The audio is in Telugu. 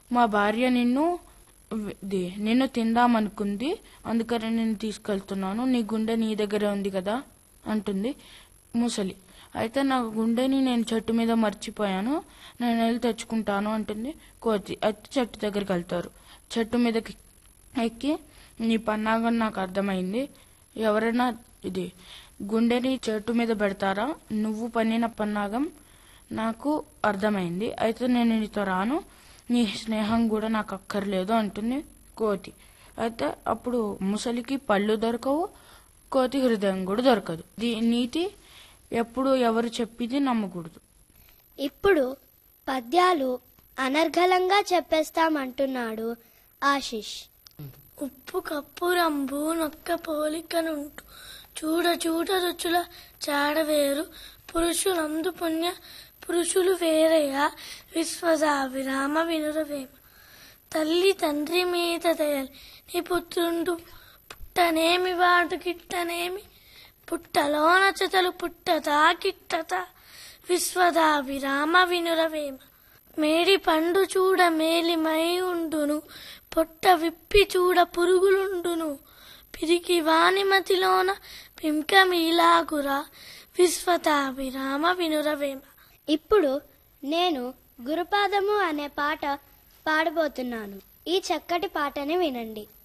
మా భార్య నిన్ను ఇది, నిన్ను తిందామనుకుంది అందుకని నేను తీసుకెళ్తున్నాను నీ గుండె నీ దగ్గరే ఉంది కదా అంటుంది ముసలి అయితే నా గుండెని నేను చెట్టు మీద మర్చిపోయాను నేను వెళ్ళి తెచ్చుకుంటాను అంటుంది కోతి అయితే చెట్టు దగ్గరికి వెళ్తారు చెట్టు మీదకి ఎక్కి నీ పన్నాగం నాకు అర్థమైంది ఎవరైనా ఇది గుండెని చెట్టు మీద పెడతారా నువ్వు పన్నిన పన్నాగం నాకు అర్థమైంది అయితే నేను నీతో రాను నీ స్నేహం కూడా నాకు అక్కర్లేదు అంటుంది కోతి అయితే అప్పుడు ముసలికి పళ్ళు దొరకవు కోతి హృదయం కూడా దొరకదు దీ నీతి ఎప్పుడు ఎవరు చెప్పింది నమ్మకూడదు ఇప్పుడు పద్యాలు అనర్గళంగా చెప్పేస్తామంటున్నాడు ఆశిష్ ఉప్పు కప్పు రంబు నొక్క పోలికనుంటు చూడ చూడ రుచుల చాడవేరు పురుషులందు పుణ్య పురుషులు వేరయ్య విశ్వజా విరామ వినురవేమ తల్లి తండ్రి మీద దయల్ నీ పుత్రుండు పుట్టనేమి వాడు గిట్టనేమి పుట్టలోన చెతలు పుట్టతా గిట్టత విశ్వదా విరామ వినురవేమ మేడి పండు చూడ మేలిమై ఉండును పొట్ట విప్పి చూడ పురుగులుండును పిరికి వాని మతిలోన పింకమీలాగురా విశ్వతా విరామ వినురవేమ ఇప్పుడు నేను గురుపాదము అనే పాట పాడబోతున్నాను ఈ చక్కటి పాటని వినండి